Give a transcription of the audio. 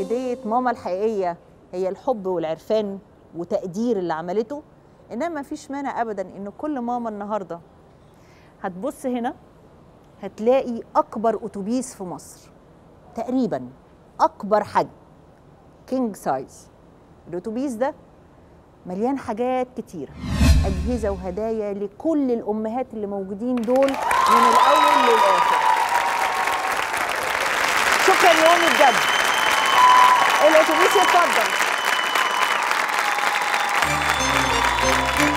هديه ماما الحقيقيه هي الحب والعرفان وتقدير اللي عملته انما ما فيش مانع ابدا ان كل ماما النهارده هتبص هنا هتلاقي اكبر اتوبيس في مصر تقريبا اكبر حجم كينج سايز الاتوبيس ده مليان حاجات كتيره اجهزه وهدايا لكل الامهات اللي موجودين دول من الاول للاخر شكرا يومي بجد الاتوبيس يتفضل